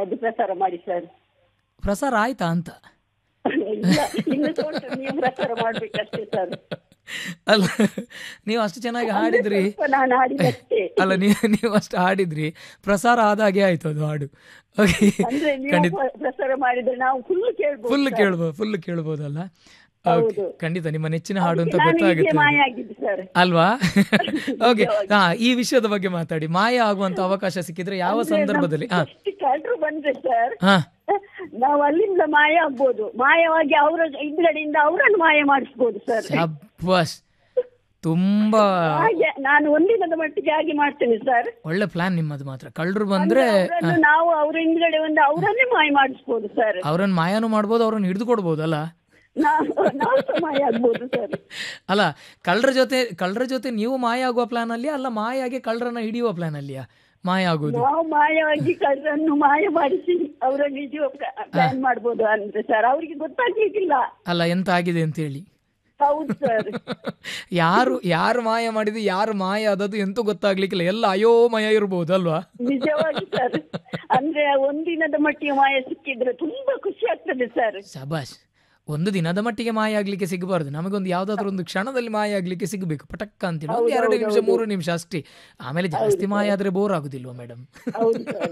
ಅದು ಪ್ರಸಾರ ಮಾಡಿ ಸರ್ ಪ್ರಸಾರ ಆಯ್ತಾ ಅಂತ ಇಲ್ಲ ಇನ್ನು ಸಹ ಉಂಟು ನೀವು ಪ್ರಸಾರ ಮಾಡ್ಬೇಕಷ್ಟೇ ಸರ್ ಅಲ್ಲ ನೀವು ಅಷ್ಟು ಚೆನ್ನಾಗಿ ಹಾಡಿದ್ರಿ ಸ್ವಲ್ಪ ನಾನು ಹಾಡಿದಷ್ಟೇ ಅಲ್ಲ ನೀವು ನೀವು ಅಷ್ಟು ಹಾಡಿದ್ರಿ ಪ್ರಸಾರ ಆದಾಗೆ ಆಯ್ತು ಅದು ಹಾಡು ಓಕೆ ಅಂದ್ರೆ ನೀವು ಖಂಡಿತ ಪ್ರ- ಪ್ರಸಾರ ಮಾಡಿದ್ರೆ ನಾವು ಫುಲ್ ಕೇಳ್ಬೋದು ಫುಲ್ ಸರ್. ಕೇಳ್ಬೋದು ಫುಲ್ ಕೇಳ್ಬೋದಲ್ಲ ಓಕೆ ಹೌದು. ಖಂಡಿತ ನಿಮ್ಮ ನೆಚ್ಚಿನ ಹಾಡು ಅಂತ ನಾನು ಹೀಗೆ ಗೊತ್ತಾಗುತ್ತೆ ಮಾಯ ಆಗಿದ್ದು ಸರ್ ಅಲ್ವಾ ಓಕೆ ಹಾ ಈ ವಿಷಯದ ಬಗ್ಗೆ ಮಾತಾಡಿ ಮಾಯ ಆಗುವಂತ ಅವಕಾಶ ಸಿಕ್ಕಿದ್ರೆ ಯಾವ ಸಂದರ್ಭದಲ್ಲಿ ಹಾ ಎಷ್ಟು ಕಳ್ಳರು ಬಂದ್ರೆ ಸರ್ ಹಾ ನಾವು ಅಲ್ಲಿಂದ ಮಾಯ ಆಗ್ಬೋದು ಮಾಯವಾಗಿ ಅವರ ಹಿಂದ್ಗಡೆಯಿಂದ ಅವರನ್ನು ಮಾಯ ಮಾಡಿಸ್ಬೋದು ಸರ್ ಶಬ್ಬಾಸ್ ತುಂಬಾ ಹಾಗೆ ನಾನು ಒಂದಿನದ ಮಟ್ಟಿಗೆ ಹಾಗೆ ಮಾಡ್ತೇನೆ ಸರ್ ಒಳ್ಳೆ ಪ್ಲಾನ್ ನಿಮ್ಮದು ಮಾತ್ರ ಕಳ್ಳರು ಬಂದ್ರೆ ಅವರನ್ನು ನಾವು ಅವ್ರ ಹಿಂದ್ಗಡೆ ಒಂದು ಅವರನ್ನೇ ಮಾಯ ಮಾಡಿಸ್ಬೋದು ಸರ್ ಅವ್ರನ್ನ ಮಾಯನೂ ಮಾಡ್ಬೋದು ಅವ್ರನ್ನ ಹಿಡಿದು ಕೊಡ್ಬೋದಲ್ಲ ನಾವು ನಾವು ಸಹ ಮಾಯ ಆಗ್ಬೋದು ಸರ್ ಅಲ್ಲ ಕಳ್ಳರ ಜೊತೆ ಕಳ್ಳರ ಜೊತೆ ನೀವು ಮಾಯ ಆಗುವ ಪ್ಲಾನ್ ಅಲ್ಲಿ ಅಲ್ಲ ಮಾಯ ಆಗಿ ಕಳ್ಳರನ್ನ ಹಿಡಿಯುವ ಪ್ಲಾನ್ ಅಲ್ಲಿಯಾ ಮಾಯ ಆಗೋದು ನಾವು ಮಾಯವಾಗಿ ಕಳ್ಳರನ್ನು ಮಾಯ ಮಾಡಿಸಿ ಅವರನ್ನು ಹಿಡಿಯುವ ಪ್ಲಾನ್ ಮಾಡ್ಬೋದು ಅಂದ್ರೆ ಸರ್ ಅವರಿಗೆ ಗೊತ್ತಾಗ್ಲಿಕ್ಕಿಲ್ಲ ಅಲ್ಲ ಎಂತ ಆಗಿದೆ ಅಂತ ಹೇಳಿ ಹೌದು ಸರ್ ಯಾರು ಯಾರು ಮಾಯ ಮಾಡಿದ್ದು ಯಾರು ಮಾಯ ಆದದ್ದು ಎಂತೂ ಗೊತ್ತಾಗ್ಲಿಕ್ಕಿಲ್ಲ ಎಲ್ಲ ಅಯೋಮಯ ಇರ್ಬೋದು ಅಲ್ವಾ ನಿಜವಾಗಿ ಸರ್ ಅಂದ್ರೆ ಒಂದಿನದ ಮಟ್ಟಿಗೆ ಮಾಯ ಸಿಕ್ಕಿದ್ರೆ ತುಂಬಾ ಖುಷಿ ಆಗ್ತದೆ ಸರ್ ಶಬಾಷ್ ಒಂದು ದಿನದ ಮಟ್ಟಿಗೆ ಮಾಯ ಆಗ್ಲಿಕ್ಕೆ ಸಿಗಬಾರ್ದು ನಮಗೊಂದು ಯಾವ್ದಾದ್ರು ಒಂದು ಕ್ಷಣದಲ್ಲಿ ಮಾಯ ಆಗ್ಲಿಕ್ಕೆ ಸಿಗಬೇಕು ಪಟಕ್ಕ ಅಂತೇಳಿ ಒಂದು ಎರಡು ನಿಮಿಷ ಮೂರು ನಿಮಿಷ ಅಷ್ಟೇ ಆಮೇಲೆ ಜಾಸ್ತಿ ಮಾಯ ಆದ್ರೆ ಬೋರ್ ಆಗುದಿಲ್ವಾ ಮೇಡಮ್ ಹೌದು ಸರ್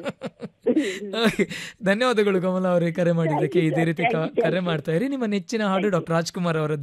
ಧನ್ಯವಾದಗಳು ಕಮಲ ಅವರೇ ಕರೆ ಮಾಡಿದ್ದಕ್ಕೆ ಇದೇ ರೀತಿ ಕ- ಕರೆ ಮಾಡ್ತಾ ಇರಿ ನಿಮ್ಮ ನೆಚ್ಚಿನ ಹಾಡು ಡಾಕ್ಟರ್ ರಾಜ್ಕುಮಾರ್ ಅವರದ್ದು